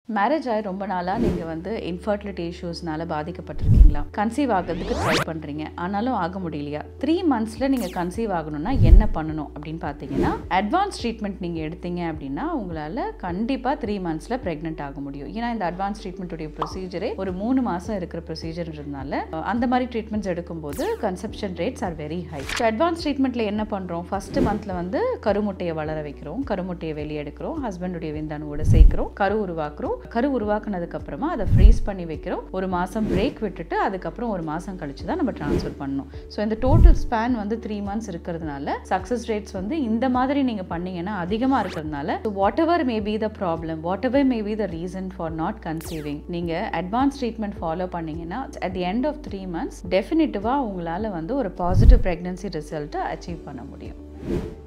marriage ஆகி ரொம்ப நாளாக நீங்கள் வந்து இன்ஃபர்டிலிட்டி இஷ்யூஸ்னால பாதிக்கப்பட்டிருக்கீங்களா கன்சீவ் ஆகிறதுக்கு ட்ரை பண்ணுறீங்க ஆனாலும் ஆக முடியலையா த்ரீ மந்த்ஸில் நீங்கள் கன்சீவ் ஆகணும்னா என்ன பண்ணணும் அப்படின்னு பார்த்தீங்கன்னா அட்வான்ஸ் ட்ரீட்மெண்ட் நீங்கள் எடுத்தீங்க அப்படின்னா உங்களால் கண்டிப்பாக த்ரீ மந்த்ஸில் ப்ரெக்னென்ட் ஆக முடியும் ஏன்னா இந்த அட்வான்ஸ் ட்ரீட்மெண்ட்டுடைய ப்ரொசீஜரே ஒரு மூணு மாதம் இருக்கிற ப்ரொசீஜர்ன்றதுனால அஹ், அந்த மாதிரி ட்ரீட்மெண்ட்ஸ் எடுக்கும்போது conception rates are very high so advance ட்ரீட்மெண்ட்டில் என்ன பண்ணுறோம் ஃபர்ஸ்ட் மந்த்தில் வந்து கருமுட்டையை வளர வைக்கிறோம் கருமுட்டையை வெளியே எடுக்கிறோம் ஹஸ்பண்டுடைய விந்தணுவோட சேர்க்கிறோம் கரு உருவாக்குறோம் கரு உருவாக்குனதுக்கு அப்புறமா அதை ஃப்ரீஸ் பண்ணி வைக்கிறோம் ஒரு மாதம் பிரேக் விட்டுட்டு அதுக்கப்புறம் ஒரு மாதம் கழிச்சு தான் நம்ம ட்ரான்ஸ்ஃபர் பண்ணணும் ஸோ இந்த டோட்டல் ஸ்பேன் வந்து த்ரீ மந்த்ஸ் இருக்கிறதுனால சக்ஸஸ் ரேட்ஸ் வந்து இந்த மாதிரி நீங்கள் பண்ணீங்கன்னா அதிகமாக இருக்கிறதுனால whatever may be the problem whatever may be the reason for not conceiving நீங்கள் அட்வான்ஸ் ட்ரீட்மெண்ட் ஃபாலோ பண்ணீங்கன்னா at the end of three months டெஃபினட்டிவாக உங்களால் வந்து ஒரு பாசிட்டிவ் ப்ரெக்னன்சி ரிசல்ட்டை அச்சீவ் பண்ண முடியும்